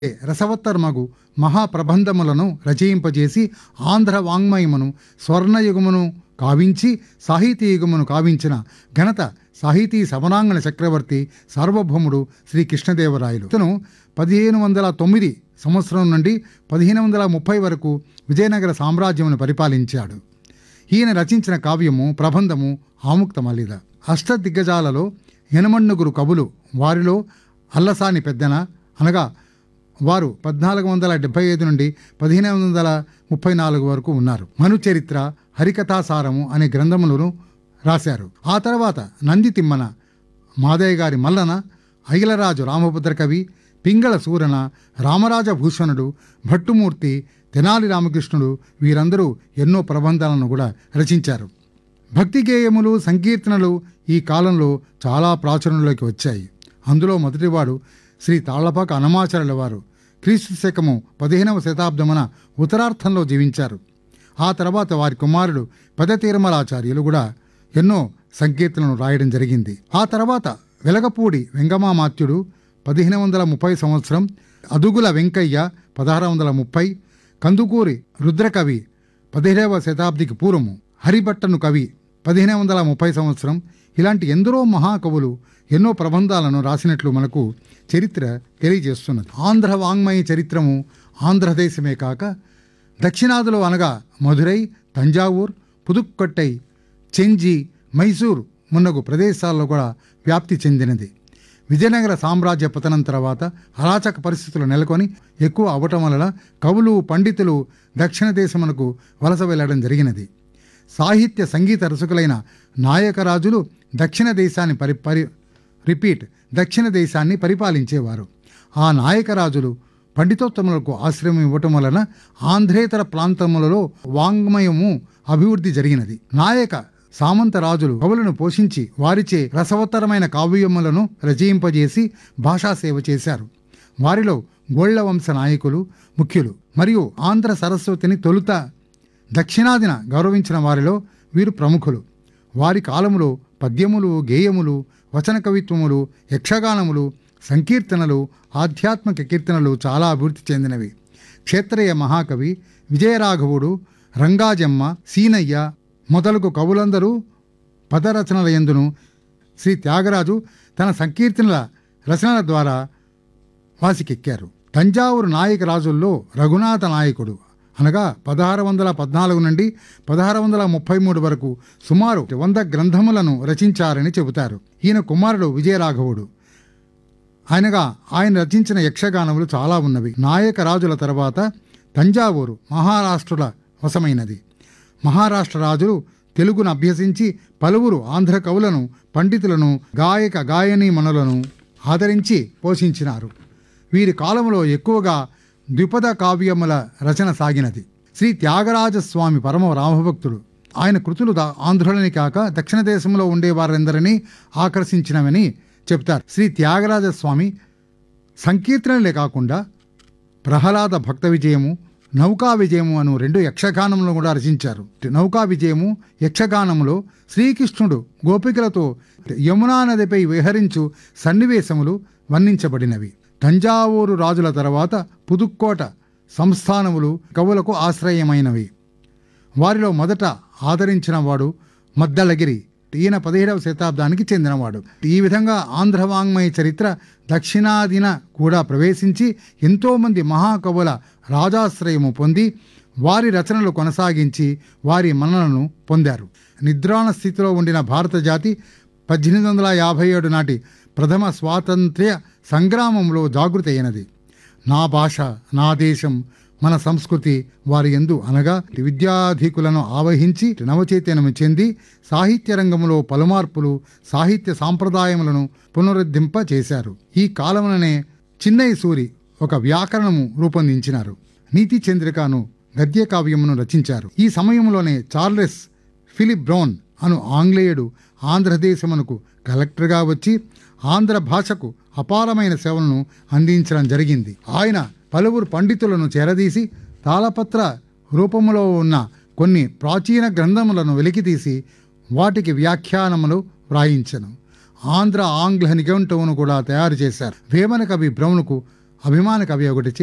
రసవత్తర్మగు మహాప్రబంధములను రచయింపజేసి ఆంధ్ర వాంగ్మయమును స్వర్ణయుగమును కావించి సాహితీ యుగమును కావించిన ఘనత సాహితీ సమరాంగణ చక్రవర్తి సార్వభౌముడు శ్రీ కృష్ణదేవరాయలు ఇతను పదిహేను వందల తొమ్మిది సంవత్సరం నుండి పదిహేను వందల ముప్పై వరకు విజయనగర సామ్రాజ్యమును పరిపాలించాడు ఈయన రచించిన కావ్యము ప్రబంధము ఆముక్తమలిద అష్టదిగ్గజాలలో ఎనమన్నుగురు కవులు వారిలో అల్లసాని పెద్దన అనగా వారు పద్నాలుగు వందల డెబ్బై ఐదు నుండి పదిహేను వందల ముప్పై నాలుగు వరకు ఉన్నారు మను చరిత్ర హరికథాసారము అనే గ్రంథములను రాశారు ఆ తర్వాత నంది తిమ్మన మాదయ్య గారి మల్లన అఖిలరాజు రామభద్ర కవి పింగళ సూరన రామరాజ భూషణుడు భట్టుమూర్తి తెనాలి రామకృష్ణుడు వీరందరూ ఎన్నో ప్రబంధాలను కూడా రచించారు భక్తి గేయములు సంకీర్తనలు ఈ కాలంలో చాలా ప్రాచుర్యంలోకి వచ్చాయి అందులో మొదటివాడు శ్రీ తాళ్లపాక అనమాచార్యుల వారు క్రీస్తు శకము పదిహేనవ శతాబ్దమున ఉత్తరార్థంలో జీవించారు ఆ తర్వాత వారి కుమారుడు పెద తీరమలాచార్యులు కూడా ఎన్నో సంకీర్తనలు రాయడం జరిగింది ఆ తర్వాత వెలగపూడి వెంగమామాత్యుడు పదిహేను వందల ముప్పై సంవత్సరం అదుగుల వెంకయ్య పదహారు వందల ముప్పై కందుకూరి రుద్రకవి పదిహేడవ శతాబ్దికి పూర్వము హరిభట్టను కవి పదిహేను వందల ముప్పై సంవత్సరం ఇలాంటి ఎందరో మహాకవులు ఎన్నో ప్రబంధాలను రాసినట్లు మనకు చరిత్ర తెలియజేస్తున్నది ఆంధ్ర వాంగ్మయ చరిత్రము ఆంధ్రదేశమే కాక దక్షిణాదిలో అనగా మధురై తంజావూర్ పుదుక్కొట్టై చెంజి మైసూర్ మున్నగు ప్రదేశాల్లో కూడా వ్యాప్తి చెందినది విజయనగర సామ్రాజ్య పతనం తర్వాత అరాచక పరిస్థితులు నెలకొని ఎక్కువ అవటం వలన కవులు పండితులు దక్షిణ దేశమునకు వలస వెళ్ళడం జరిగినది సాహిత్య సంగీత రసకులైన నాయకరాజులు దక్షిణ దేశాన్ని పరి పరి రిపీట్ దక్షిణ దేశాన్ని పరిపాలించేవారు ఆ నాయకరాజులు పండితోత్తములకు ఆశ్రయం ఇవ్వటం వలన ఆంధ్రేతర ప్రాంతములలో వాంగ్మయము అభివృద్ధి జరిగినది నాయక సామంత రాజులు కవులను పోషించి వారిచే రసవత్తరమైన కావ్యములను రచయింపజేసి భాషా సేవ చేశారు వారిలో గోళ్ల వంశ నాయకులు ముఖ్యులు మరియు ఆంధ్ర సరస్వతిని తొలుత దక్షిణాదిన గౌరవించిన వారిలో వీరు ప్రముఖులు వారి కాలములో పద్యములు గేయములు వచన కవిత్వములు యక్షగానములు సంకీర్తనలు ఆధ్యాత్మిక కీర్తనలు చాలా అభివృద్ధి చెందినవి క్షేత్రయ మహాకవి విజయరాఘవుడు రంగాజమ్మ సీనయ్య మొదలగు కవులందరూ పదరచనల ఎందును శ్రీ త్యాగరాజు తన సంకీర్తనల రచనల ద్వారా వాసికెక్కారు తంజావూరు నాయక రాజుల్లో రఘునాథ నాయకుడు అనగా పదహారు వందల పద్నాలుగు నుండి పదహారు వందల ముప్పై మూడు వరకు సుమారు వంద గ్రంథములను రచించారని చెబుతారు ఈయన కుమారుడు విజయరాఘవుడు ఆయనగా ఆయన రచించిన యక్షగానములు చాలా ఉన్నవి నాయక రాజుల తర్వాత తంజావూరు మహారాష్ట్రుల వశమైనది మహారాష్ట్ర రాజులు తెలుగును అభ్యసించి పలువురు ఆంధ్ర కవులను పండితులను గాయక గాయనీమణులను ఆదరించి పోషించినారు వీరి కాలంలో ఎక్కువగా ద్విపద కావ్యముల రచన సాగినది శ్రీ త్యాగరాజస్వామి పరమ రామభక్తుడు ఆయన కృతులు దా- ఆంధ్రులని కాక దక్షిణ దేశంలో ఉండేవారందరినీ ఆకర్షించినవని చెప్తారు శ్రీ త్యాగరాజస్వామి సంకీర్తనలే కాకుండా ప్రహ్లాద భక్త విజయము నౌకా విజయము అను రెండు యక్షగానములను కూడా రచించారు నౌకా విజయము యక్షగానములో శ్రీకృష్ణుడు గోపికలతో యమునా నదిపై విహరించు సన్నివేశములు వర్ణించబడినవి తంజావూరు రాజుల తర్వాత పుదుక్కోట సంస్థానములు కవులకు ఆశ్రయమైనవి వారిలో మొదట ఆదరించిన వాడు మద్దలగిరి ఈయన పదిహేడవ శతాబ్దానికి చెందినవాడు ఈ విధంగా ఆంధ్ర వాంగ్మయ చరిత్ర దక్షిణాదిన కూడా ప్రవేశించి ఎంతోమంది మహాకవుల రాజాశ్రయము పొంది వారి రచనలు కొనసాగించి వారి మన్ననను పొందారు నిద్రాణ స్థితిలో ఉండిన భారత జాతి పద్దెనిమిది వందల యాభై ఏడు నాటి ప్రథమ స్వాతంత్ర్య సంగ్రామంలో జాగృతి అయినది నా భాష నా దేశం మన సంస్కృతి వారి ఎందు అనగా విద్యాధికులను ఆవహించి నవచైతన్యము చెంది సాహిత్య రంగంలో పలుమార్పులు సాహిత్య సాంప్రదాయములను పునరుద్ధరింప చేశారు ఈ కాలముననే చిన్నయ్య సూరి ఒక వ్యాకరణము రూపొందించినారు నీతి చంద్రికను గద్య కావ్యమును రచించారు ఈ సమయంలోనే చార్లెస్ ఫిలిప్ బ్రౌన్ అను ఆంగ్లేయుడు ఆంధ్రదేశమునకు కలెక్టర్గా వచ్చి ఆంధ్ర భాషకు అపారమైన సేవలను అందించడం జరిగింది ఆయన పలువురు పండితులను చేరదీసి తాళపత్ర రూపములో ఉన్న కొన్ని ప్రాచీన గ్రంథములను వెలికితీసి వాటికి వ్యాఖ్యానములు వ్రాయించను ఆంధ్ర ఆంగ్ల నిఘంటువును కూడా తయారు చేశారు వేమన కవి బ్రౌన్కు అభిమాన కవి ఒకటి